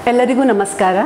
ಎಲ್ಲರಿಗೂ ನಮಸ್ಕಾರ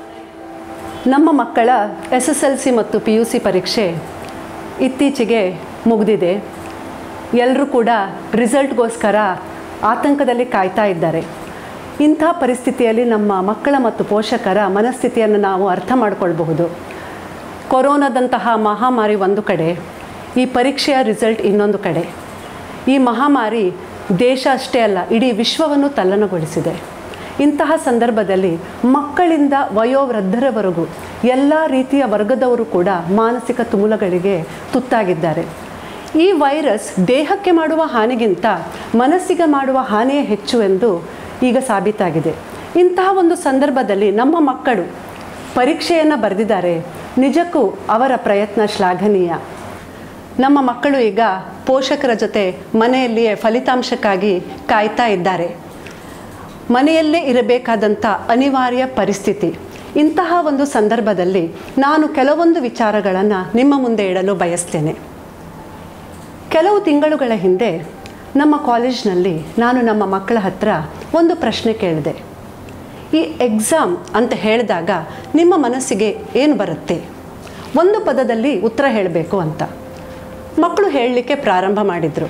ನಮ್ಮ ಮಕ್ಕಳ ಎಸ್ ಎಸ್ ಎಲ್ ಸಿ ಮತ್ತು ಪಿ ಯು ಸಿ ಪರೀಕ್ಷೆ ಇತ್ತೀಚೆಗೆ ಮುಗಿದಿದೆ ಎಲ್ಲರೂ ಕೂಡ ರಿಸಲ್ಟ್ಗೋಸ್ಕರ ಆತಂಕದಲ್ಲಿ ಕಾಯ್ತಾ ಇದ್ದಾರೆ ಇಂಥ ಪರಿಸ್ಥಿತಿಯಲ್ಲಿ ನಮ್ಮ ಮಕ್ಕಳ ಮತ್ತು ಪೋಷಕರ ಮನಸ್ಥಿತಿಯನ್ನು ನಾವು ಅರ್ಥ ಮಾಡಿಕೊಳ್ಬಹುದು ಕೊರೋನಾದಂತಹ ಮಹಾಮಾರಿ ಒಂದು ಕಡೆ ಈ ಪರೀಕ್ಷೆಯ ರಿಸಲ್ಟ್ ಇನ್ನೊಂದು ಕಡೆ ಈ ಮಹಾಮಾರಿ ದೇಶ ಅಷ್ಟೇ ಅಲ್ಲ ಇಡೀ ವಿಶ್ವವನ್ನು ತಲ್ಲಣಗೊಳಿಸಿದೆ ಇಂತಹ ಸಂದರ್ಭದಲ್ಲಿ ಮಕ್ಕಳಿಂದ ವಯೋವೃದ್ಧರವರೆಗೂ ಎಲ್ಲ ರೀತಿಯ ವರ್ಗದವರು ಕೂಡ ಮಾನಸಿಕ ತುಮುಲಗಳಿಗೆ ತುತ್ತಾಗಿದ್ದಾರೆ ಈ ವೈರಸ್ ದೇಹಕ್ಕೆ ಮಾಡುವ ಹಾನಿಗಿಂತ ಮನಸ್ಸಿಗೆ ಮಾಡುವ ಹಾನಿಯೇ ಹೆಚ್ಚು ಎಂದು ಈಗ ಸಾಬೀತಾಗಿದೆ ಇಂತಹ ಒಂದು ಸಂದರ್ಭದಲ್ಲಿ ನಮ್ಮ ಮಕ್ಕಳು ಪರೀಕ್ಷೆಯನ್ನು ಬರೆದಿದ್ದಾರೆ ನಿಜಕ್ಕೂ ಅವರ ಪ್ರಯತ್ನ ಶ್ಲಾಘನೀಯ ನಮ್ಮ ಮಕ್ಕಳು ಈಗ ಪೋಷಕರ ಜೊತೆ ಮನೆಯಲ್ಲಿಯೇ ಫಲಿತಾಂಶಕ್ಕಾಗಿ ಕಾಯ್ತಾ ಇದ್ದಾರೆ ಮನೆಯಲ್ಲೇ ಇರಬೇಕಾದಂಥ ಅನಿವಾರ್ಯ ಪರಿಸ್ಥಿತಿ ಇಂತಹ ಒಂದು ಸಂದರ್ಭದಲ್ಲಿ ನಾನು ಕೆಲವೊಂದು ವಿಚಾರಗಳನ್ನು ನಿಮ್ಮ ಮುಂದೆ ಇಡಲು ಬಯಸ್ತೇನೆ ಕೆಲವು ತಿಂಗಳುಗಳ ಹಿಂದೆ ನಮ್ಮ ಕಾಲೇಜ್ನಲ್ಲಿ ನಾನು ನಮ್ಮ ಮಕ್ಕಳ ಹತ್ರ ಒಂದು ಪ್ರಶ್ನೆ ಕೇಳಿದೆ ಈ ಎಕ್ಸಾಮ್ ಅಂತ ಹೇಳಿದಾಗ ನಿಮ್ಮ ಮನಸ್ಸಿಗೆ ಏನು ಬರುತ್ತೆ ಒಂದು ಪದದಲ್ಲಿ ಉತ್ತರ ಹೇಳಬೇಕು ಅಂತ ಮಕ್ಕಳು ಹೇಳಲಿಕ್ಕೆ ಪ್ರಾರಂಭ ಮಾಡಿದರು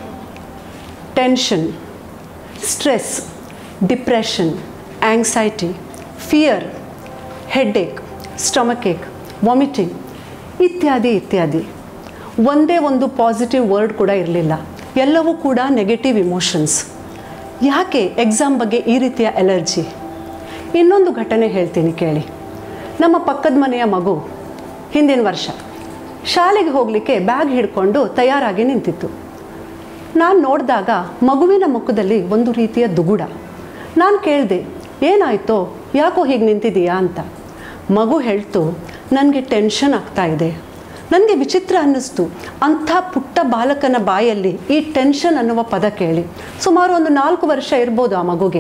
tension stress depression anxiety fear headache stomachache vomiting ಇತ್ಯಾದಿ ಇತ್ಯಾದಿ ಒಂದೇ ಒಂದು ಪಾಸಿಟಿವ್ ವರ್ಡ್ ಕೂಡ ಇರಲಿಲ್ಲ ಎಲ್ಲವೂ ಕೂಡ ನೆಗೆಟಿವ್ ಇಮೋಷನ್ಸ್ ಯಾಕೆ ಎಕ್ಸಾಮ್ ಬಗ್ಗೆ ಈ ರೀತಿಯ ಎಲರ್ಜಿ ಇನ್ನೊಂದು ಘಟನೆ ಹೇಳ್ತೀನಿ ಕೇಳಿ ನಮ್ಮ ಪಕ್ಕದ ಮನೆಯ ಮಗು ಹಿಂದಿನ ವರ್ಷ ಶಾಲೆಗೆ ಹೋಗಲಿಕ್ಕೆ ಬ್ಯಾಗ್ ಹಿಡ್ಕೊಂಡು ತಯಾರಾಗಿ ನಿಂತಿತ್ತು ನಾನು ನೋಡಿದಾಗ ಮಗುವಿನ ಮುಖದಲ್ಲಿ ಒಂದು ರೀತಿಯ ದುಗುಡ ನಾನು ಕೇಳಿದೆ ಏನಾಯಿತೋ ಯಾಕೋ ಹೀಗೆ ನಿಂತಿದೀಯಾ ಅಂತ ಮಗು ಹೇಳ್ತು ನನಗೆ ಟೆನ್ಷನ್ ಆಗ್ತಾ ಇದೆ ನನಗೆ ವಿಚಿತ್ರ ಅನ್ನಿಸ್ತು ಅಂಥ ಪುಟ್ಟ ಬಾಲಕನ ಬಾಯಲ್ಲಿ ಈ ಟೆನ್ಷನ್ ಅನ್ನುವ ಪದ ಕೇಳಿ ಸುಮಾರು ಒಂದು ನಾಲ್ಕು ವರ್ಷ ಇರ್ಬೋದು ಆ ಮಗುಗೆ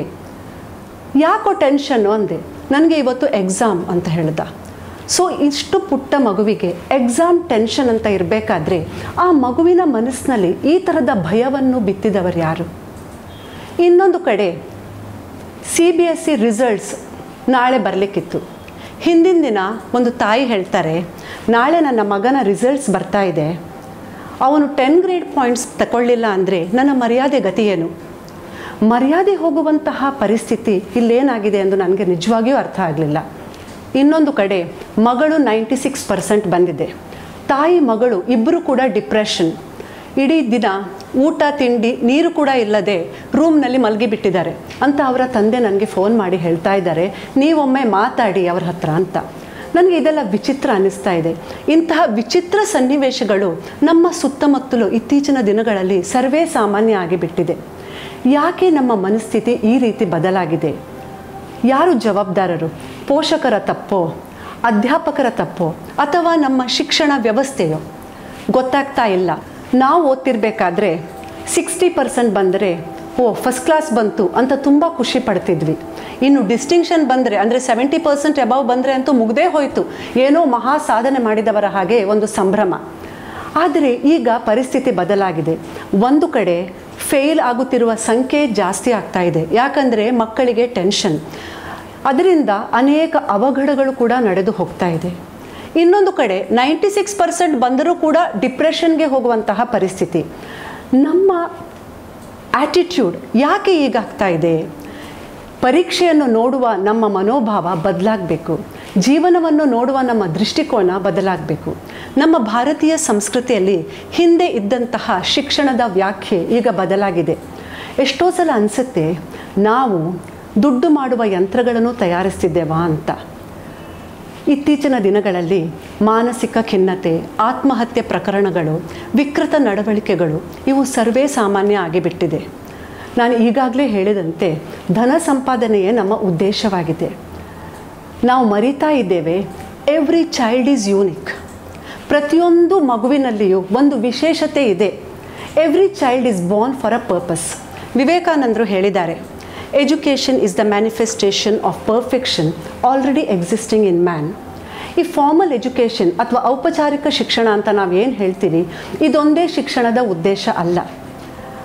ಯಾಕೋ ಟೆನ್ಷನ್ನು ಅಂದೆ ನನಗೆ ಇವತ್ತು ಎಕ್ಸಾಮ್ ಅಂತ ಹೇಳ್ದ ಸೊ ಇಷ್ಟು ಪುಟ್ಟ ಮಗುವಿಗೆ ಎಕ್ಸಾಮ್ ಟೆನ್ಷನ್ ಅಂತ ಇರಬೇಕಾದ್ರೆ ಆ ಮಗುವಿನ ಮನಸ್ಸಿನಲ್ಲಿ ಈ ಥರದ ಭಯವನ್ನು ಬಿತ್ತಿದವರು ಯಾರು ಇನ್ನೊಂದು ಕಡೆ C B S C results ನಾಳೆ ಬರಲಿಕ್ಕಿತ್ತು ಹಿಂದಿನ ದಿನ ಒಂದು ತಾಯಿ ಹೇಳ್ತಾರೆ ನಾಳೆ ನನ್ನ ಮಗನ ರಿಸಲ್ಟ್ಸ್ ಬರ್ತಾ ಇದೆ ಅವನು ಟೆನ್ ಗ್ರೇಡ್ ಪಾಯಿಂಟ್ಸ್ ತಗೊಳ್ಳಿಲ್ಲ ಅಂದರೆ ನನ್ನ ಮರ್ಯಾದೆ ಗತಿ ಏನು ಮರ್ಯಾದೆ ಹೋಗುವಂತಹ ಪರಿಸ್ಥಿತಿ ಇಲ್ಲೇನಾಗಿದೆ ಎಂದು ನನಗೆ ನಿಜವಾಗಿಯೂ ಅರ್ಥ ಆಗಲಿಲ್ಲ ಇನ್ನೊಂದು ಕಡೆ ಮಗಳು ನೈಂಟಿ ಸಿಕ್ಸ್ ಪರ್ಸೆಂಟ್ ಬಂದಿದೆ ತಾಯಿ ಮಗಳು ಇಬ್ಬರು ಕೂಡ ಡಿಪ್ರೆಷನ್ ಇಡೀ ದಿನ ಊಟ ತಿಂಡಿ ನೀರು ಕೂಡ ಇಲ್ಲದೆ ರೂಮ್ನಲ್ಲಿ ಮಲಗಿಬಿಟ್ಟಿದ್ದಾರೆ ಅಂತ ಅವರ ತಂದೆ ನನಗೆ ಫೋನ್ ಮಾಡಿ ಹೇಳ್ತಾ ಇದ್ದಾರೆ ನೀವೊಮ್ಮೆ ಮಾತಾಡಿ ಅವ್ರ ಹತ್ರ ಅಂತ ನನಗೆ ಇದೆಲ್ಲ ವಿಚಿತ್ರ ಅನ್ನಿಸ್ತಾ ಇದೆ ಇಂತಹ ವಿಚಿತ್ರ ಸನ್ನಿವೇಶಗಳು ನಮ್ಮ ಸುತ್ತಮುತ್ತಲು ಇತ್ತೀಚಿನ ದಿನಗಳಲ್ಲಿ ಸರ್ವೇ ಸಾಮಾನ್ಯ ಆಗಿಬಿಟ್ಟಿದೆ ಯಾಕೆ ನಮ್ಮ ಮನಸ್ಥಿತಿ ಈ ರೀತಿ ಬದಲಾಗಿದೆ ಯಾರು ಜವಾಬ್ದಾರರು ಪೋಷಕರ ತಪ್ಪೋ ಅಧ್ಯಾಪಕರ ತಪ್ಪೋ ಅಥವಾ ನಮ್ಮ ಶಿಕ್ಷಣ ವ್ಯವಸ್ಥೆಯೋ ಗೊತ್ತಾಗ್ತಾ ಇಲ್ಲ ನಾವು ಓದ್ತಿರ್ಬೇಕಾದ್ರೆ ಸಿಕ್ಸ್ಟಿ ಪರ್ಸೆಂಟ್ ಬಂದರೆ ಓ ಫಸ್ಟ್ ಕ್ಲಾಸ್ ಬಂತು ಅಂತ ತುಂಬ ಖುಷಿ ಪಡ್ತಿದ್ವಿ ಇನ್ನು ಡಿಸ್ಟಿಂಕ್ಷನ್ ಬಂದರೆ ಅಂದರೆ ಸೆವೆಂಟಿ ಪರ್ಸೆಂಟ್ ಅಬವ್ ಬಂದರೆ ಅಂತೂ ಮುಗ್ದೇ ಹೋಯಿತು ಏನೋ ಮಹಾ ಸಾಧನೆ ಮಾಡಿದವರ ಹಾಗೆ ಒಂದು ಸಂಭ್ರಮ ಆದರೆ ಈಗ ಪರಿಸ್ಥಿತಿ ಬದಲಾಗಿದೆ ಒಂದು ಕಡೆ ಫೇಲ್ ಆಗುತ್ತಿರುವ ಸಂಖ್ಯೆ ಜಾಸ್ತಿ ಆಗ್ತಾ ಇದೆ ಯಾಕಂದರೆ ಮಕ್ಕಳಿಗೆ ಟೆನ್ಷನ್ ಅದರಿಂದ ಅನೇಕ ಅವಘಡಗಳು ಕೂಡ ನಡೆದು ಹೋಗ್ತಾ ಇದೆ ಇನ್ನೊಂದು ಕಡೆ ನೈಂಟಿ ಸಿಕ್ಸ್ ಪರ್ಸೆಂಟ್ ಬಂದರೂ ಕೂಡ ಡಿಪ್ರೆಷನ್ಗೆ ಹೋಗುವಂತಹ ಪರಿಸ್ಥಿತಿ ನಮ್ಮ ಆ್ಯಟಿಟ್ಯೂಡ್ ಯಾಕೆ ಈಗಾಗ್ತಾ ಇದೆ ಪರೀಕ್ಷೆಯನ್ನು ನೋಡುವ ನಮ್ಮ ಮನೋಭಾವ ಬದಲಾಗಬೇಕು ಜೀವನವನ್ನು ನೋಡುವ ನಮ್ಮ ದೃಷ್ಟಿಕೋನ ಬದಲಾಗಬೇಕು ನಮ್ಮ ಭಾರತೀಯ ಸಂಸ್ಕೃತಿಯಲ್ಲಿ ಹಿಂದೆ ಇದ್ದಂತಹ ಶಿಕ್ಷಣದ ವ್ಯಾಖ್ಯೆ ಈಗ ಬದಲಾಗಿದೆ ಎಷ್ಟೋ ಸಲ ಅನಿಸುತ್ತೆ ನಾವು ದುಡ್ಡು ಮಾಡುವ ಯಂತ್ರಗಳನ್ನು ತಯಾರಿಸ್ತಿದ್ದೇವಾ ಅಂತ ಇತ್ತೀಚಿನ ದಿನಗಳಲ್ಲಿ ಮಾನಸಿಕ ಖಿನ್ನತೆ ಆತ್ಮಹತ್ಯೆ ಪ್ರಕರಣಗಳು ವಿಕೃತ ನಡವಳಿಕೆಗಳು ಇವು ಸರ್ವೇ ಸಾಮಾನ್ಯ ಆಗಿಬಿಟ್ಟಿದೆ ನಾನು ಈಗಾಗಲೇ ಹೇಳಿದಂತೆ ಧನ ಸಂಪಾದನೆಯೇ ನಮ್ಮ ಉದ್ದೇಶವಾಗಿದೆ ನಾವು ಮರಿತಾ ಇದ್ದೇವೆ ಎವ್ರಿ ಚೈಲ್ಡ್ ಈಸ್ ಯೂನಿಕ್ ಪ್ರತಿಯೊಂದು ಮಗುವಿನಲ್ಲಿಯೂ ಒಂದು ವಿಶೇಷತೆ ಇದೆ every child is born for a purpose ವಿವೇಕಾನಂದರು ಹೇಳಿದ್ದಾರೆ education is the manifestation of perfection already existing in man ಈ ಫಾರ್ಮಲ್ ಎಜುಕೇಷನ್ ಅಥವಾ ಔಪಚಾರಿಕ ಶಿಕ್ಷಣ ಅಂತ ನಾವು ಏನು ಹೇಳ್ತೀವಿ ಇದೊಂದೇ ಶಿಕ್ಷಣದ ಉದ್ದೇಶ ಅಲ್ಲ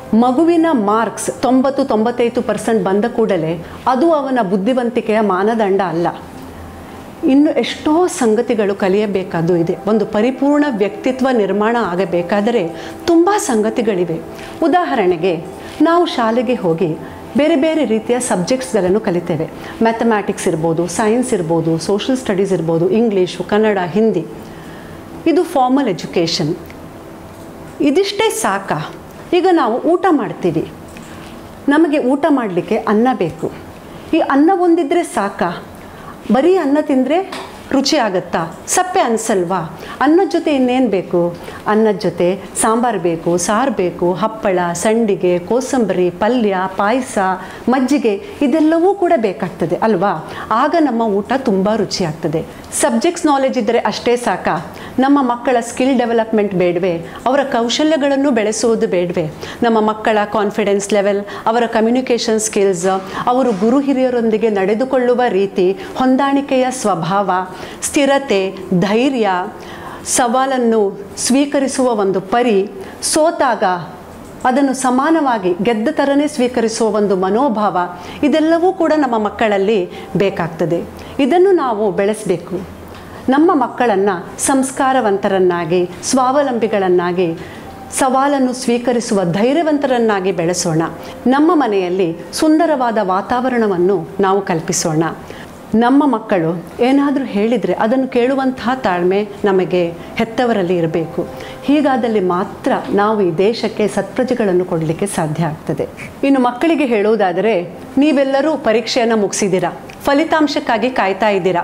ಮಗುವಿನ ಮಾರ್ಕ್ಸ್ ತೊಂಬತ್ತು ತೊಂಬತ್ತೈದು ಪರ್ಸೆಂಟ್ ಬಂದ ಕೂಡಲೇ ಅದು ಅವನ ಬುದ್ಧಿವಂತಿಕೆಯ ಮಾನದಂಡ ಅಲ್ಲ ಇನ್ನು ಎಷ್ಟೋ ಸಂಗತಿಗಳು ಕಲಿಯಬೇಕಾದ್ದು ಇದೆ ಒಂದು ಪರಿಪೂರ್ಣ ವ್ಯಕ್ತಿತ್ವ ನಿರ್ಮಾಣ ಆಗಬೇಕಾದರೆ ತುಂಬ ಸಂಗತಿಗಳಿವೆ ಉದಾಹರಣೆಗೆ ನಾವು ಶಾಲೆಗೆ ಹೋಗಿ ಬೇರೆ ಬೇರೆ ರೀತಿಯ ಸಬ್ಜೆಕ್ಟ್ಸ್ಗಳನ್ನು ಕಲಿತೇವೆ ಮ್ಯಾಥಮ್ಯಾಟಿಕ್ಸ್ ಇರ್ಬೋದು ಸೈನ್ಸ್ ಇರ್ಬೋದು ಸೋಷಲ್ ಸ್ಟಡೀಸ್ ಇರ್ಬೋದು ಇಂಗ್ಲೀಷು ಕನ್ನಡ ಹಿಂದಿ ಇದು ಫಾರ್ಮಲ್ ಎಜುಕೇಷನ್ ಇದಿಷ್ಟೇ ಸಾಕಾ ಈಗ ನಾವು ಊಟ ಮಾಡ್ತೀವಿ ನಮಗೆ ಊಟ ಮಾಡಲಿಕ್ಕೆ ಅನ್ನ ಬೇಕು ಈ ಅನ್ನ ಒಂದಿದ್ರೆ ಸಾಕಾ ಬರೀ ಅನ್ನ ತಿಂದರೆ ರುಚಿ ಆಗುತ್ತಾ ಸಪ್ಪೆ ಅನಿಸಲ್ವಾ ಅನ್ನದ ಜೊತೆ ಇನ್ನೇನು ಬೇಕು ಅನ್ನದ ಜೊತೆ ಸಾಂಬಾರು ಬೇಕು ಸಾರು ಬೇಕು ಹಪ್ಪಳ ಸಂಡಿಗೆ ಕೋಸಂಬರಿ ಪಲ್ಯ ಪಾಯಸ ಮಜ್ಜಿಗೆ ಇದೆಲ್ಲವೂ ಕೂಡ ಬೇಕಾಗ್ತದೆ ಅಲ್ವಾ ಆಗ ನಮ್ಮ ಊಟ ತುಂಬ ರುಚಿ ಆಗ್ತದೆ ಸಬ್ಜೆಕ್ಟ್ಸ್ ನಾಲೆಜ್ ಇದ್ದರೆ ಅಷ್ಟೇ ಸಾಕಾ ನಮ್ಮ ಮಕ್ಕಳ ಸ್ಕಿಲ್ ಡೆವಲಪ್ಮೆಂಟ್ ಬೇಡವೆ ಅವರ ಕೌಶಲ್ಯಗಳನ್ನು ಬೆಳೆಸುವುದು ಬೇಡವೆ ನಮ್ಮ ಮಕ್ಕಳ ಕಾನ್ಫಿಡೆನ್ಸ್ ಲೆವೆಲ್ ಅವರ ಕಮ್ಯುನಿಕೇಷನ್ ಸ್ಕಿಲ್ಸ್ ಅವರು ಗುರು ಹಿರಿಯರೊಂದಿಗೆ ನಡೆದುಕೊಳ್ಳುವ ರೀತಿ ಹೊಂದಾಣಿಕೆಯ ಸ್ವಭಾವ ಸ್ಥಿರತೆ ಧೈರ್ಯ ಸವಾಲನ್ನು ಸ್ವೀಕರಿಸುವ ಒಂದು ಪರಿ ಸೋತಾಗ ಅದನ್ನು ಸಮಾನವಾಗಿ ಗೆದ್ದ ಥರನೇ ಸ್ವೀಕರಿಸುವ ಒಂದು ಮನೋಭಾವ ಇದೆಲ್ಲವೂ ಕೂಡ ನಮ್ಮ ಮಕ್ಕಳಲ್ಲಿ ಬೇಕಾಗ್ತದೆ ಇದನ್ನು ನಾವು ಬೆಳೆಸಬೇಕು ನಮ್ಮ ಮಕ್ಕಳನ್ನು ಸಂಸ್ಕಾರವಂತರನ್ನಾಗಿ ಸ್ವಾವಲಂಬಿಗಳನ್ನಾಗಿ ಸವಾಲನ್ನು ಸ್ವೀಕರಿಸುವ ಧೈರ್ಯವಂತರನ್ನಾಗಿ ಬೆಳೆಸೋಣ ನಮ್ಮ ಮನೆಯಲ್ಲಿ ಸುಂದರವಾದ ವಾತಾವರಣವನ್ನು ನಾವು ಕಲ್ಪಿಸೋಣ ನಮ್ಮ ಮಕ್ಕಳು ಏನಾದರೂ ಹೇಳಿದರೆ ಅದನ್ನು ಕೇಳುವಂತಹ ತಾಳ್ಮೆ ನಮಗೆ ಹೆತ್ತವರಲ್ಲಿ ಇರಬೇಕು ಹೀಗಾದಲ್ಲಿ ಮಾತ್ರ ನಾವು ಈ ದೇಶಕ್ಕೆ ಸತ್ಪ್ರಜೆಗಳನ್ನು ಕೊಡಲಿಕ್ಕೆ ಸಾಧ್ಯ ಆಗ್ತದೆ ಇನ್ನು ಮಕ್ಕಳಿಗೆ ಹೇಳುವುದಾದರೆ ನೀವೆಲ್ಲರೂ ಪರೀಕ್ಷೆಯನ್ನು ಮುಗಿಸಿದ್ದೀರಾ ಫಲಿತಾಂಶಕ್ಕಾಗಿ ಕಾಯ್ತಾ ಇದ್ದೀರಾ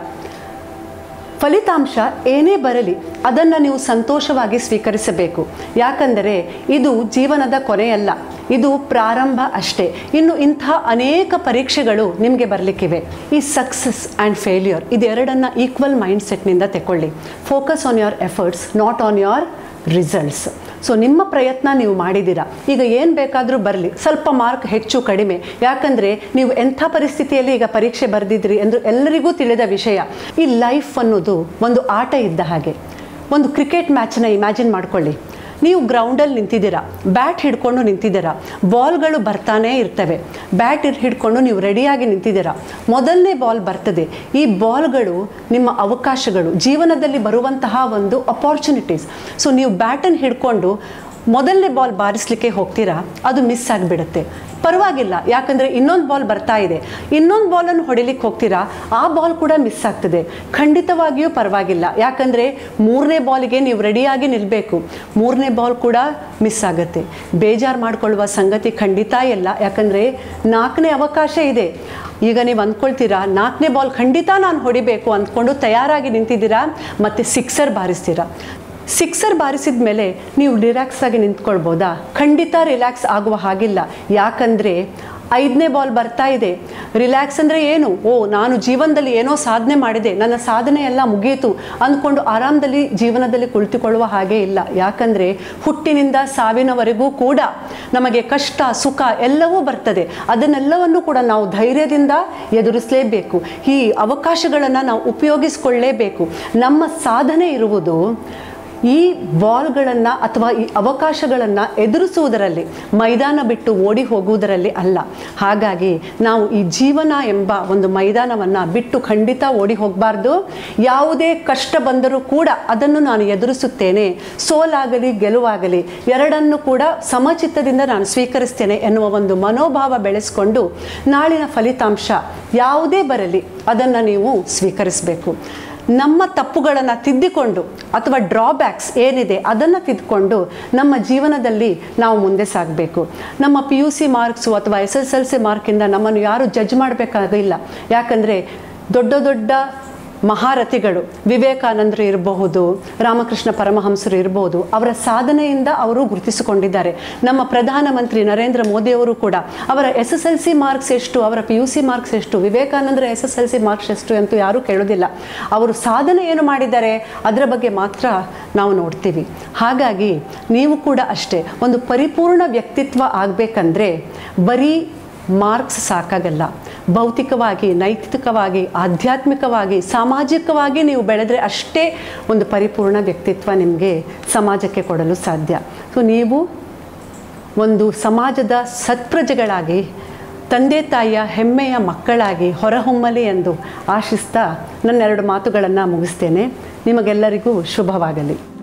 ಫಲಿತಾಂಶ ಏನೇ ಬರಲಿ ಅದನ್ನು ನೀವು ಸಂತೋಷವಾಗಿ ಸ್ವೀಕರಿಸಬೇಕು ಯಾಕಂದರೆ ಇದು ಜೀವನದ ಕೊನೆಯಲ್ಲ ಇದು ಪ್ರಾರಂಭ ಅಷ್ಟೇ ಇನ್ನು ಇಂಥ ಅನೇಕ ಪರೀಕ್ಷೆಗಳು ನಿಮಗೆ ಬರಲಿಕ್ಕಿವೆ ಈ ಸಕ್ಸಸ್ ಆ್ಯಂಡ್ ಫೇಲ್ಯೂರ್ ಇದೆರಡನ್ನು ಈಕ್ವಲ್ ಮೈಂಡ್ ಸೆಟ್ನಿಂದ ತಗೊಳ್ಳಿ focus on your efforts not on your results so ನಿಮ್ಮ ಪ್ರಯತ್ನ ನೀವು ಮಾಡಿದ್ದೀರಾ ಈಗ ಏನು ಬೇಕಾದರೂ ಬರಲಿ ಸ್ವಲ್ಪ ಮಾರ್ಕ್ ಹೆಚ್ಚು ಕಡಿಮೆ ಯಾಕಂದರೆ ನೀವು ಎಂಥ ಪರಿಸ್ಥಿತಿಯಲ್ಲಿ ಈಗ ಪರೀಕ್ಷೆ ಬರೆದಿದ್ರಿ ಎಂದು ಎಲ್ಲರಿಗೂ ತಿಳಿದ ವಿಷಯ ಈ ಲೈಫ್ ಅನ್ನೋದು ಒಂದು ಆಟ ಇದ್ದ ಹಾಗೆ ಒಂದು ಕ್ರಿಕೆಟ್ ಮ್ಯಾಚನ್ನ ಇಮ್ಯಾಜಿನ್ ಮಾಡ್ಕೊಳ್ಳಿ ನೀವು ಗ್ರೌಂಡಲ್ಲಿ ನಿಂತಿದ್ದೀರಾ ಬ್ಯಾಟ್ ಹಿಡ್ಕೊಂಡು ನಿಂತಿದ್ದೀರಾ ಬಾಲ್ಗಳು ಬರ್ತಾನೇ ಇರ್ತವೆ ಬ್ಯಾಟ್ ಹಿಡ್ಕೊಂಡು ನೀವು ರೆಡಿಯಾಗಿ ನಿಂತಿದ್ದೀರಾ ಮೊದಲನೇ ಬಾಲ್ ಬರ್ತದೆ ಈ ಬಾಲ್ಗಳು ನಿಮ್ಮ ಅವಕಾಶಗಳು ಜೀವನದಲ್ಲಿ ಬರುವಂತಹ ಒಂದು ಅಪಾರ್ಚುನಿಟೀಸ್ ಸೊ ನೀವು ಬ್ಯಾಟನ್ನು ಹಿಡ್ಕೊಂಡು ಮೊದಲನೇ ಬಾಲ್ ಬಾರಿಸಲಿಕ್ಕೆ ಹೋಗ್ತೀರಾ ಅದು ಮಿಸ್ ಆಗಿಬಿಡುತ್ತೆ ಪರವಾಗಿಲ್ಲ ಯಾಕಂದರೆ ಇನ್ನೊಂದು ಬಾಲ್ ಬರ್ತಾ ಇದೆ ಇನ್ನೊಂದು ಬಾಲನ್ನು ಹೊಡಿಲಿಕ್ಕೆ ಹೋಗ್ತೀರಾ ಆ ಬಾಲ್ ಕೂಡ ಮಿಸ್ ಆಗ್ತದೆ ಖಂಡಿತವಾಗಿಯೂ ಪರವಾಗಿಲ್ಲ ಯಾಕಂದರೆ ಮೂರನೇ ಬಾಲಿಗೆ ನೀವು ರೆಡಿಯಾಗಿ ನಿಲ್ಲಬೇಕು ಮೂರನೇ ಬಾಲ್ ಕೂಡ ಮಿಸ್ ಆಗುತ್ತೆ ಬೇಜಾರು ಮಾಡಿಕೊಳ್ಳುವ ಸಂಗತಿ ಖಂಡಿತ ಇಲ್ಲ ಯಾಕಂದರೆ ನಾಲ್ಕನೇ ಅವಕಾಶ ಇದೆ ಈಗ ನೀವು ಅಂದ್ಕೊಳ್ತೀರಾ ನಾಲ್ಕನೇ ಬಾಲ್ ಖಂಡಿತ ನಾನು ಹೊಡಿಬೇಕು ಅಂದ್ಕೊಂಡು ತಯಾರಾಗಿ ನಿಂತಿದ್ದೀರಾ ಮತ್ತು ಸಿಕ್ಸರ್ ಬಾರಿಸ್ತೀರಾ ಸಿಕ್ಸರ್ ಬಾರಿಸಿದ ಮೇಲೆ ನೀವು ರಿಲ್ಯಾಕ್ಸ್ ಆಗಿ ನಿಂತ್ಕೊಳ್ಬೋದಾ ಖಂಡಿತ ರಿಲ್ಯಾಕ್ಸ್ ಆಗುವ ಹಾಗಿಲ್ಲ ಯಾಕಂದರೆ ಐದನೇ ಬಾಲ್ ಬರ್ತಾ ಇದೆ ರಿಲ್ಯಾಕ್ಸ್ ಅಂದರೆ ಏನು ಓ ನಾನು ಜೀವನದಲ್ಲಿ ಏನೋ ಸಾಧನೆ ಮಾಡಿದೆ ನನ್ನ ಸಾಧನೆ ಎಲ್ಲ ಮುಗಿಯಿತು ಅಂದ್ಕೊಂಡು ಆರಾಮದಲ್ಲಿ ಜೀವನದಲ್ಲಿ ಕುಳಿತುಕೊಳ್ಳುವ ಹಾಗೆ ಇಲ್ಲ ಯಾಕಂದರೆ ಹುಟ್ಟಿನಿಂದ ಸಾವಿನವರೆಗೂ ಕೂಡ ನಮಗೆ ಕಷ್ಟ ಸುಖ ಎಲ್ಲವೂ ಬರ್ತದೆ ಅದನ್ನೆಲ್ಲವನ್ನು ಕೂಡ ನಾವು ಧೈರ್ಯದಿಂದ ಎದುರಿಸಲೇಬೇಕು ಈ ಅವಕಾಶಗಳನ್ನು ನಾವು ಉಪಯೋಗಿಸ್ಕೊಳ್ಳೇಬೇಕು ನಮ್ಮ ಸಾಧನೆ ಇರುವುದು ಈ ಬಾಲ್ಗಳನ್ನು ಅಥವಾ ಈ ಅವಕಾಶಗಳನ್ನು ಎದುರಿಸುವುದರಲ್ಲಿ ಮೈದಾನ ಬಿಟ್ಟು ಓಡಿ ಹೋಗುವುದರಲ್ಲಿ ಅಲ್ಲ ಹಾಗಾಗಿ ನಾವು ಈ ಜೀವನ ಎಂಬ ಒಂದು ಮೈದಾನವನ್ನು ಬಿಟ್ಟು ಖಂಡಿತ ಓಡಿ ಹೋಗಬಾರ್ದು ಯಾವುದೇ ಕಷ್ಟ ಬಂದರೂ ಕೂಡ ಅದನ್ನು ನಾನು ಎದುರಿಸುತ್ತೇನೆ ಸೋಲಾಗಲಿ ಗೆಲುವಾಗಲಿ ಎರಡನ್ನು ಕೂಡ ಸಮಚಿತ್ತದಿಂದ ನಾನು ಸ್ವೀಕರಿಸ್ತೇನೆ ಎನ್ನುವ ಒಂದು ಮನೋಭಾವ ಬೆಳೆಸ್ಕೊಂಡು ನಾಳಿನ ಫಲಿತಾಂಶ ಯಾವುದೇ ಬರಲಿ ಅದನ್ನು ನೀವು ಸ್ವೀಕರಿಸಬೇಕು ನಮ್ಮ ತಪ್ಪುಗಳನ್ನು ತಿದ್ದಿಕೊಂಡು ಅಥವಾ ಡ್ರಾಬ್ಯಾಕ್ಸ್ ಏನಿದೆ ಅದನ್ನು ತಿದ್ದುಕೊಂಡು ನಮ್ಮ ಜೀವನದಲ್ಲಿ ನಾವು ಮುಂದೆ ಸಾಗಬೇಕು ನಮ್ಮ ಪಿ ಯು ಸಿ ಮಾರ್ಕ್ಸು ಅಥವಾ ಎಸ್ ಎಸ್ ಎಲ್ ಸಿ ಮಾರ್ಕಿಂದ ನಮ್ಮನ್ನು ಯಾರು ಜಡ್ಜ್ ಮಾಡಬೇಕಾಗಿಲ್ಲ ಯಾಕಂದರೆ ದೊಡ್ಡ ದೊಡ್ಡ ಮಹಾರಥಿಗಳು ವಿವೇಕಾನಂದರು ಇರಬಹುದು ರಾಮಕೃಷ್ಣ ಪರಮಹಂಸರು ಇರಬಹುದು ಅವರ ಸಾಧನೆಯಿಂದ ಅವರು ಗುರುತಿಸಿಕೊಂಡಿದ್ದಾರೆ ನಮ್ಮ ಪ್ರಧಾನಮಂತ್ರಿ ನರೇಂದ್ರ ಮೋದಿಯವರು ಕೂಡ ಅವರ S S L C marks ಎಷ್ಟು ಅವರ ಪಿ ಯು ಸಿ ಮಾರ್ಕ್ಸ್ ಎಷ್ಟು ವಿವೇಕಾನಂದರ S S L C marks ಎಷ್ಟು ಅಂತೂ ಯಾರೂ ಕೇಳೋದಿಲ್ಲ ಅವರು ಸಾಧನೆ ಏನು ಮಾಡಿದ್ದಾರೆ ಅದರ ಬಗ್ಗೆ ಮಾತ್ರ ನಾವು ನೋಡ್ತೀವಿ ಹಾಗಾಗಿ ನೀವು ಕೂಡ ಅಷ್ಟೇ ಒಂದು ಪರಿಪೂರ್ಣ ವ್ಯಕ್ತಿತ್ವ ಆಗಬೇಕಂದ್ರೆ ಬರೀ ಮಾರ್ಕ್ಸ್ ಸಾಕಾಗಲ್ಲ ಭೌತಿಕವಾಗಿ ನೈತಿಕವಾಗಿ ಆಧ್ಯಾತ್ಮಿಕವಾಗಿ ಸಾಮಾಜಿಕವಾಗಿ ನೀವು ಬೆಳೆದ್ರೆ ಅಷ್ಟೇ ಒಂದು ಪರಿಪೂರ್ಣ ವ್ಯಕ್ತಿತ್ವ ನಿಮಗೆ ಸಮಾಜಕ್ಕೆ ಕೊಡಲು ಸಾಧ್ಯ ಸೊ ನೀವು ಒಂದು ಸಮಾಜದ ಸತ್ಪ್ರಜೆಗಳಾಗಿ ತಂದೆ ತಾಯಿಯ ಹೆಮ್ಮೆಯ ಮಕ್ಕಳಾಗಿ ಹೊರಹೊಮ್ಮಲಿ ಎಂದು ಆಶಿಸ್ತಾ ನನ್ನೆರಡು ಮಾತುಗಳನ್ನು ಮುಗಿಸ್ತೇನೆ ನಿಮಗೆಲ್ಲರಿಗೂ ಶುಭವಾಗಲಿ